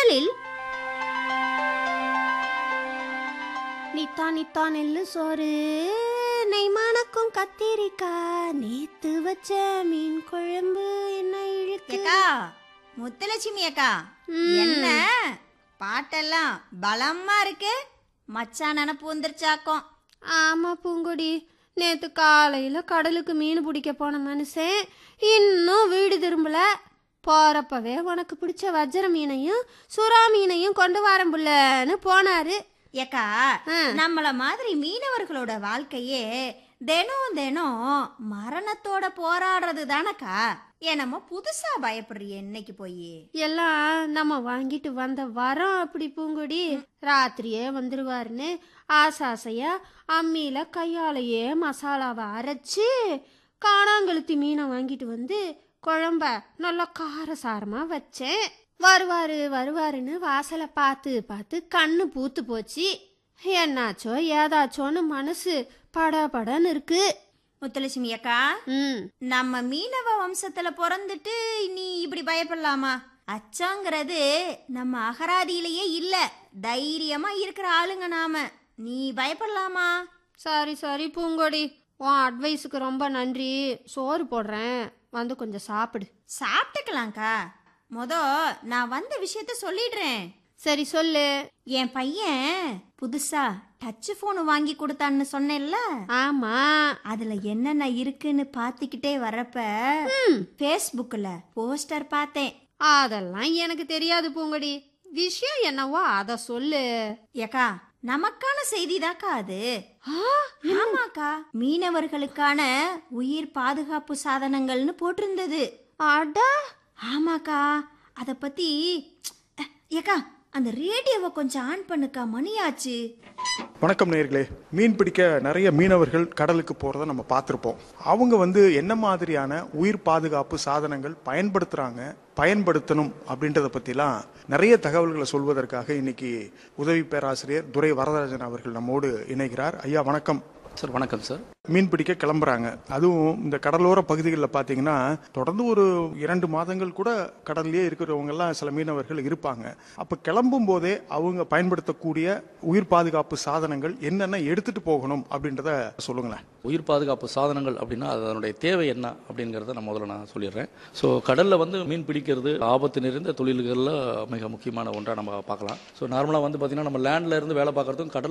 முதலில் நித்தா நித்தா நெல்லு சோறு நெய் மணக்கும் கத்திரிக்காய் நேத்து வச்ச மீன் குழம்பு என்ன இழுக்கு ஏக்கா முத்துலட்சுமி அக்கா ம். என்ன பாட்டெல்லாம் பலமா இருக்கு மச்சான் நினப்பு வந்துருச்சாக்கும் ஆமா பூங்கொடி நேத்து காலையில கடலுக்கு மீன் பிடிக்க போன மனுஷன் இன்னும் வீடு திரும்பல போறப்பவே உனக்கு பிடிச்ச வஜ்ர மீனையும் சுறா மீனையும் கொண்டு வரேன் புள்ளன்னு போனாரு ஏக்கா ஆ. நம்மள மாதிரி மீனவர்களோட வாழ்க்கையே தினம் தினம் மரணத்தோட போராடுறது தானக்கா என்னமோ புதுசா பயப்படுறிய இன்னைக்கு போய் எல்லாம் நம்ம வாங்கிட்டு வந்த வரோம் அப்படி பூங்குடி ராத்திரியே வந்துருவாருன்னு ஆசாசையா அம்மியில கையாலேயே மசாலாவை அரைச்சு காணாங்கழுத்தி மீனை வாங்கிட்டு வந்து குழம்ப நல்லா காரசாரமா வச்சேன் வருவாரு வருவாருன்னு வாசலை பார்த்து பார்த்து கண்ணு பூத்து போச்சு என்னாச்சோ ஏதாச்சோன்னு மனசு படபடன்னு இருக்கு முத்துலட்சுமி அக்கா ம் நம்ம மீனவ வம்சத்துல பிறந்துட்டு நீ இப்படி பயப்படலாமா அச்சங்கிறது நம்ம அகராதியிலேயே இல்ல தைரியமா இருக்கிற ஆளுங்க நாம நீ பயப்படலாமா சரி சரி பூங்கொடி உன் அட்வைஸுக்கு ரொம்ப நன்றி சோறு போடுறேன் வந்து கொஞ்சம் சாப்பிடு சாப்பிட்டுக்கலாம்க்கா மொத நான் வந்த விஷயத்த சொல்லிடுறேன் சரி சொல்லு என் பையன் புதுசா டச் போன் வாங்கி கொடுத்தான்னு சொன்னேன்ல ஆமா அதுல என்னென்ன இருக்குன்னு பாத்துக்கிட்டே வர்றப்ப ஃபேஸ்புக்ல போஸ்டர் பார்த்தேன் அதெல்லாம் எனக்கு தெரியாது பூங்கொடி விஷயம் என்னவோ அத சொல்லு ஏக்கா நமக்கான செய்திதாக்கா அது ஆமாக்கா மீனவர்களுக்கான உயிர் பாதுகாப்பு சாதனங்கள்னு போட்டிருந்தது அட ஆமாக்கா அத பத்தி அஹ், ஏக்கா அந்த ரேடியோவை கொஞ்சம் ஆன் பண்ணுக்கா மணியாச்சு வணக்கம் நேர்களே மீன் பிடிக்க நிறைய மீனவர்கள் கடலுக்கு போகிறத நம்ம பார்த்துருப்போம் அவங்க வந்து என்ன மாதிரியான உயிர் பாதுகாப்பு சாதனங்கள் பயன்படுத்துகிறாங்க பயன்படுத்தணும் அப்படின்றத பற்றிலாம் நிறைய தகவல்களை சொல்வதற்காக இன்னைக்கு உதவி பேராசிரியர் துரை வரதராஜன் அவர்கள் நம்மோடு இணைகிறார் ஐயா வணக்கம் சார் வணக்கம் சார் மீன் பிடிக்க கிளம்புறாங்க அதுவும் இந்த கடலோர பகுதிகளில் பார்த்தீங்கன்னா தொடர்ந்து ஒரு இரண்டு மாதங்கள் கூட கடல்லே இருக்கிறவங்க எல்லாம் சில மீனவர்கள் இருப்பாங்க அப்போ கிளம்பும் போதே அவங்க பயன்படுத்தக்கூடிய உயிர் பாதுகாப்பு சாதனங்கள் என்னென்ன எடுத்துட்டு போகணும் அப்படின்றத சொல்லுங்களேன் உயிர் பாதுகாப்பு சாதனங்கள் அப்படின்னா அதனுடைய தேவை என்ன அப்படிங்கிறத நான் முதல்ல நான் சொல்லிடுறேன் ஸோ கடலில் வந்து மீன் பிடிக்கிறது ஆபத்து நிறைந்த தொழில்களில் மிக முக்கியமான ஒன்றாக நம்ம பார்க்கலாம் ஸோ நார்மலாக வந்து பார்த்திங்கன்னா நம்ம லேண்டில் இருந்து வேலை பார்க்குறதும் கடல்